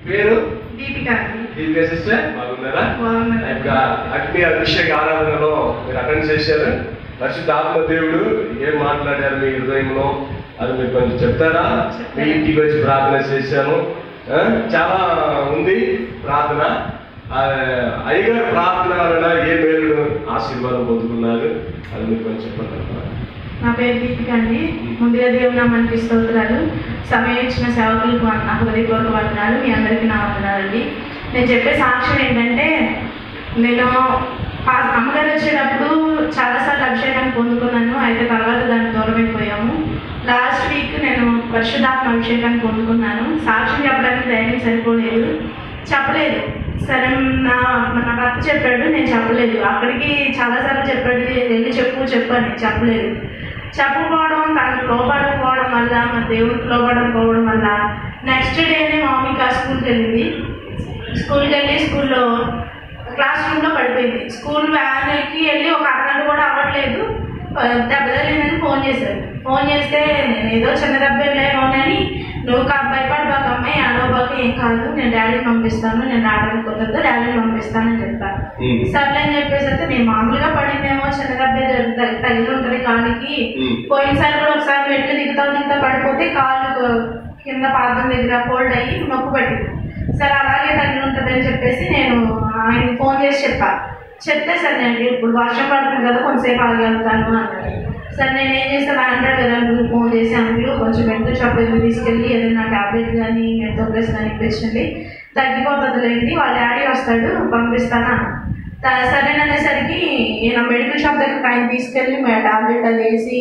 పేరు దీపిక అండి దీపిక సిస్టర్ బాగున్నారా బాగున్నాను. ఇప్పుడు అగ్ని అభిషేక ఆరాధనలో మీరు అటెండ్ చేశారు పరిశుద్ధ ఆత్మ దేవుడు ఏం మాట్లాడారు మీ హృదయంలో అది మీరు కొంచెం చెప్తారా మీ ఇంటికి వచ్చి ప్రార్థన చేశాను ఆ, చాలా ఉంది ప్రార్థన ఆ, అయ్యగారు ప్రార్థన వలన ఏ మేలు ఆశీర్వాదం పొందుకున్నారు అది మీరు కొంచెం చెప్పండి నా పేరు దీపిక అండి ముందుగా దేవుని నామానికి స్తోత్రాలు సమయం ఇచ్చిన సేవకులకు నా హృదయపూర్వక వందనాలు మీ అందరికీ నా వందనాలండి నేను చెప్పే సాక్ష్యం ఏంటంటే నేను ఆ అమ్మగారు వచ్చేటప్పుడు చాలాసార్లు అభిషేకాన్ని పొందుకున్నాను అయితే తర్వాత దానికి దూరం అయిపోయాము లాస్ట్ వీక్ నేను పరిశుధాత్మ అభిషేకాన్ని పొందుకున్నాను సాక్ష్యం చెప్పడానికి ధైర్యం సరిపోలేదు చెప్పలేదు సరే నా నా భర్త చెప్పాడు నేను చెప్పలేదు అక్కడికి చాలాసార్లు చెప్పాడు వెళ్ళి చెప్పు చెప్పు అని చెప్పలేదు చెప్పకపోవడం తనకు లోపడకపోవడం వల్ల మా దేవుడికి లోపడకపోవడం వల్ల నెక్స్ట్ డేనే మా మమ్మీ ఆ స్కూల్కి వెళ్ళింది స్కూల్కి వెళ్ళి స్కూల్లో క్లాస్ రూమ్లో పడిపోయింది స్కూల్ వ్యాన్కి వెళ్ళి ఒక అరగంట కూడా అవ్వట్లేదు ఆ, దెబ్బ తగిలిందని ఫోన్ చేశారు ఫోన్ చేస్తే నేను ఏదో చిన్న దెబ్బ వెళ్ళేమోనని నువ్వు కా భయపడబాక అమ్మాయి ఆడవబాక ఏం కాదు నేను డాడీని పంపిస్తాను నేను ఆడడానికి కుదరదు డాడీని పంపిస్తానని చెప్పాను ఉమ్. సర్లే అని చెప్పేసి అయితే నేను మామూలుగా పడిందేమో చిన్న దెబ్బ తగిలి- తగిలి ఉంటుంది కాలికి ఉమ్. పోయినసారి కూడా ఒకసారి మెట్లు దిగుతా దిగుతా పడిపోతే కాలు కింద పాదం దగ్గర ఫోల్డ్ అయ్యి నొప్పి పట్టింది సరే అలాగే తగిలి ఉంటుంది అని చెప్పేసి నేను ఆయన ఫోన్ చేసి చెప్పా చెప్తే సరే నేను ఇప్పుడు వర్షం పడుతుంది కదా కొంతసేపు ఆగలుగుతాను అన్నాడు సరే నేను ఏం చేస్తాను హండ్రెడ్ విధానికి ఫోన్ చేసి అందులో కొంచెం మెడికల్ షాప్ దగ్గర తీసుకెళ్ళి ఏదైనా టాబ్లెట్ కానీ మెడికల్ ప్లస్ కానీ ఇప్పించండి తగ్గిపోతుంది లేండి వాళ్ళ డాడీ వస్తాడు పంపిస్తాను అన్నాడు. త- సరేననేసరికి ఈయన మెడికల్ షాప్ దగ్గర ఆయన తీసుకెళ్ళి టాబ్లెట్ అది వేసి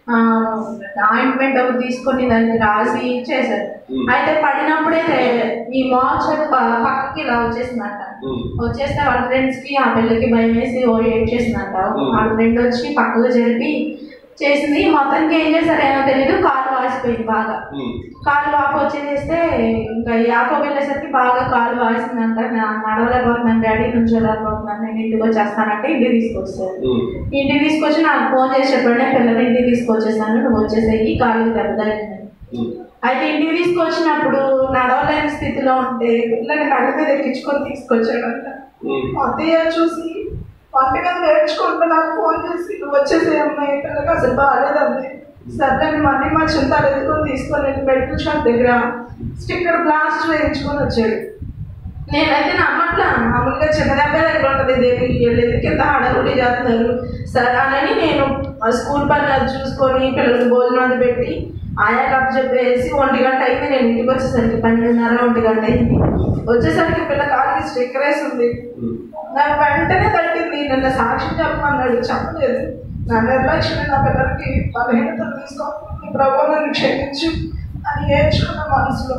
ఆయింట్మెంట్ ఒకటి తీసుకొని దాన్ని రాసి చేశారు Hmm. అయితే పడినప్పుడే ఈ మార్చ్ పక్కకి ఇలా వచ్చేసిందంట ఉమ్. వచ్చేస్తే వాళ్ళ ఫ్రెండ్స్ కి ఆ పిల్లకి భయం వేసి ఓ ఏడ్ చేసిందంట Hmm. వాళ్ళ ఫ్రెండ్ వచ్చి పక్కలో జరిపి చేసింది మొత్తానికి ఏం చేశారో ఏమో తెలియదు కాలు వాసిపోయింది బాగా ఉమ్. కాలు వాపు వచ్చేసేస్తే ఇంకా యాకో వెళ్ళేసరికి బాగా కాలు వాసిందంట నా- నడవలేకపోతున్నాను డాడీ నుంచి వెళ్ళలేకపోతున్నాను నేను ఇంటికి వచ్చేస్తానంటే ఇంటికి తీసుకొచ్చాను ఉమ్. ఇంటికి తీసుకొచ్చి నాకు ఫోన్ చేసి చెప్పాడు పిల్లలు ఇంటికి తీసుకొచ్చేసాను నువ్వు వచ్చేసేయి కాలు దెబ్బ తగిలిందని ఉమ్. అయితే ఇంటికి తీసుకొచ్చినప్పుడు నడవలేని స్థితిలో ఉంటే పిల్లల్ని కళ్ళ మీద ఎక్కించుకొని తీసుకొచ్చాడంట ఉమ్. అత్తయ్య చూసి వంట మీద నేర్చుకుంటూ నాకు ఫోన్ చేసి నువ్వు వచ్చేసే అమ్మాయి పిల్లకి అసలు బాగాలేదండి సరే అని మళ్ళీ మా చింతాలు ఎత్తుకొని తీసుకొని వెళ్ళి మెడికల్ షాప్ దగ్గర స్టిక్కర్ బ్లాస్ట్ వేయించుకొని వచ్చాడు నేనైతే నమ్మట్లా మామూలుగా చిన్న దెబ్బ దగ్గర ఉంటుంది దేనికి వెళ్ళేది కింద హడావుడి చేస్తున్నారు సరే అని నేను ఆ స్కూల్ పని అది చూసుకొని పిల్లలకి భోజనం అది పెట్టి ఆయా కప్ చెప్పేసి ఒంటి గంట అయింది నేను ఇంటికి వచ్చేసరికి పన్నెండున్నర ఒంటి గంట అయింది వచ్చేసరికి పిల్ల కాలికి స్టిక్కర్ వేసి ఉంది ఉమ్. నాకు వెంటనే తట్టింది నిన్న సాక్ష్యం చెప్పమన్నాడు చెప్పలేదు నా నిర్లక్ష్యం నా పిల్లలకి బలహీనతలు తీసుకో నీ ప్రభు నన్ను క్షమించు అని ఏడ్చుకున్న మనసులో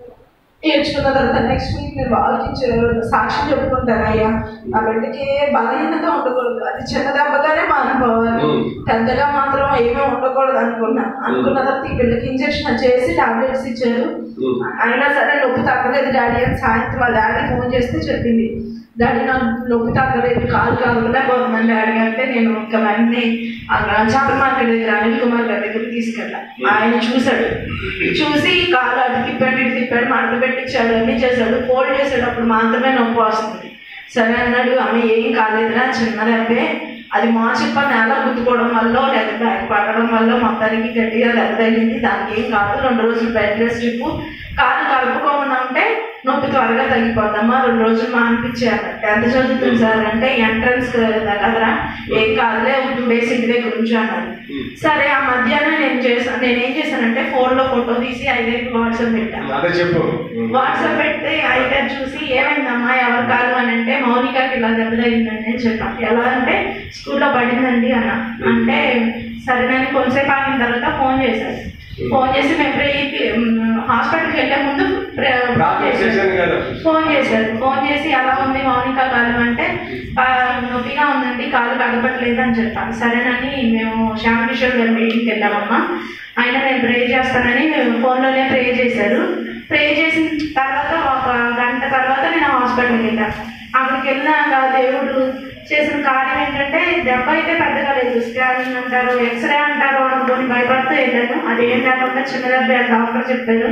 ఏడ్చుకున్న తర్వాత నెక్స్ట్ వీక్ నేను ఆలోచించే సాక్ష్యం చెప్పుకుంటాను అయ్యా నా బిడ్డకి ఏ బలహీనత ఉండకూడదు అది చిన్న దెబ్బగానే మారిపోవాలి Mm. పెద్దగా మాత్రం ఏమీ ఉండకూడదు అనుకున్నా అనుకున్న తర్వాత ఈ బిడ్డకి ఇంజక్షన్ చేసి టాబ్లెట్స్ ఇచ్చారు ఉమ్. అయినా సరే నొప్పి తగ్గలేదు డాడీ అని సాయంత్రం వాళ్ళ డాడీ ఫోన్ చేస్తే చెప్పింది డాడీ నాకు నొప్పి తగ్గలేదు కాలు కలగలేకపోతున్నాను డాడీ అంటే నేను ఇంకా వెంటనే అక్కడ చేపల మార్కెట్ దగ్గర అనిల్ కుమార్ గారి దగ్గర తీసుకెళ్ళా ఆయన చూశాడు చూసి కాలు అటు తిప్పాడు ఇటు తిప్పాడు మడత పెట్టించాడు అన్ని చేశాడు ఫోల్డ్ చేసేటప్పుడు మాత్రమే నొప్పి వస్తుంది సరే అన్నాడు అమ్మ ఏం కాలేదురా చిన్న దెబ్బే అది మోచిప్ప నేల గుద్దుకోవడం వల్ల లేదా బ్యాగ్ పడడం వల్ల మొత్తానికి గట్టిగా దెబ్బ తగిలింది దానికి ఏం కాదు రెండు రోజులు బెడ్ రెస్ట్ ఇప్పు కాలు కలుపుకోకుండా ఉంటే నొప్పి త్వరగా తగ్గిపోద్దమ్మా రెండు రోజులు మానిపించారు ఎంత చదువుతుంది సార్ అంటే ఎంట్రన్స్ కదరా ఏం కాదులే టూ డేస్ ఇంటి దగ్గర ఉంచు అన్నారు సరే ఆ మధ్యాహ్నం నేను చేశాను నేను ఏం చేశానంటే ఫోన్లో ఫోటో తీసి ఐదేళ్ళకి వాట్సాప్ పెట్టాను అదే చెప్పు వాట్సాప్ పెడితే అయితే చూసి ఏమైందమ్మా ఎవరు కాదు అని అంటే మౌనికకి ఇలా దెబ్బ తగిలిందండి అని చెప్పాను ఎలా అంటే స్కూల్లో పడిందండి అన్న అంటే సరేనని కొంతసేపు ఆగిన తర్వాత ఫోన్ చేశారు ఫోన్ చేసి మేము ప్రే హాస్పిటల్కి వెళ్ళే ముందు ప్రే- ప్రార్థన చేశాను కదా ఫోన్ చేశారు ఫోన్ చేసి ఎలా ఉంది మౌనిక కాలం అంటే "ఆ, నొప్పిగా ఉందండి కాలు కదపట్లేదు అని చెప్పాను సరేనని మేము శ్యామ్ కిషోర్ గారి మీటింగ్కి వెళ్ళామమ్మా ఆయన నేను ప్రే చేస్తానని మేము ఫోన్లోనే ప్రే చేశారు ప్రే చేసిన తర్వాత ఒక గంట తర్వాత నేను హాస్పిటల్కి వెళ్ళాను అక్కడికి వెళ్ళినాక దేవుడు చేసిన కార్యం ఏంటంటే దెబ్బ అయితే పెద్దగా లేదు స్కానింగ్ అంటారు ఎక్స్రే అంటారు అనుకొని భయపడుతూ వెళ్ళాను అది ఏం లేకుండా చిన్న దెబ్బ అని డాక్టర్ చెప్పారు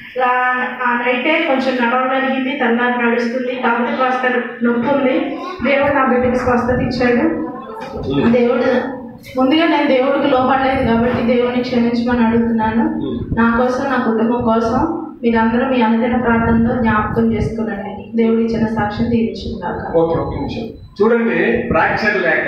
లా- ఆ నైటే కొంచెం నడవగలిగింది తెల్లారి నడుస్తుంది కాకపోతే కాస్త నొప్పి ఉంది దేవుడు నా బిడ్డకి స్వస్థత ఇచ్చాడు దేవుడు ముందుగా నేను దేవుడికి లోపడలేదు కాబట్టి దేవుడిని క్షమించమని అడుగుతున్నాను నా కోసం నా కుటుంబం కోసం మీరందరూ మీ అనుదిన ప్రార్థనలో జ్ఞాపకం చేసుకునండి దేవుడు ఇచ్చిన సాక్ష్యం తీర్చుకుందాక ఓకే ఒక నిమిషం చూడండి ఫ్రాక్చర్ లేక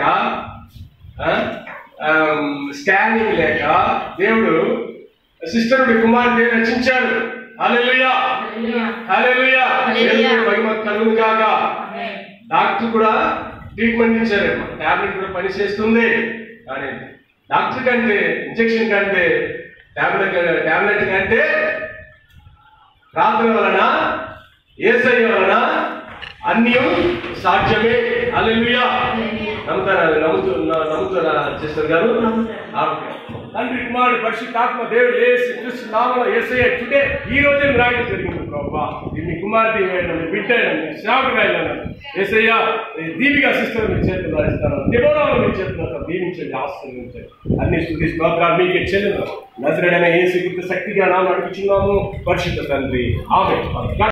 స్కానింగ్ లేక దేవుడు సిస్టరుడి కుమార్తె రచించాడు హల్లెలూయా హల్లెలూయా దేవుని మహిమ కలుగును గాక డాక్టర్ కూడా ట్రీట్మెంట్ ఇచ్చారు టాబ్లెట్ కూడా పని చేస్తుంది కానీ డాక్టర్ కంటే ఇంజెక్షన్ కంటే టాబ్లెట్ టాబ్లెట్ కంటే ప్రార్థన వలన ఏసై వలన అన్నీ సాధ్యమే అల్లెలుయా నమ్ముతారా నమ్ముతూ నమ్ముతారా చేస్తారు గారు ఓకే. తండ్రి కుమారుడు పరిశుద్ధాత్మ దేవుడు ఏసు క్రీస్తు నామములో యేసయ్య టుడే ఈ రోజే రాయడం జరిగింది ప్రభా ఇది మీ కుమార్తె అయినా మీ బిడ్డ అయినా మీ సేవకుడు అయినా యేసయ్య ఈ దీపిక సిస్టర్ మీ చేతులు రాయిస్తాను నిరోధాలు మీ చేతులు దీవించండి ఆశ్రయించండి అన్ని స్థుతి స్తోత్రాలు మీకు చెల్లిన నజరడైన ఏసు శక్తిగా నామ నడిపించున్నాము పరిశుద్ధ తండ్రి ఆమె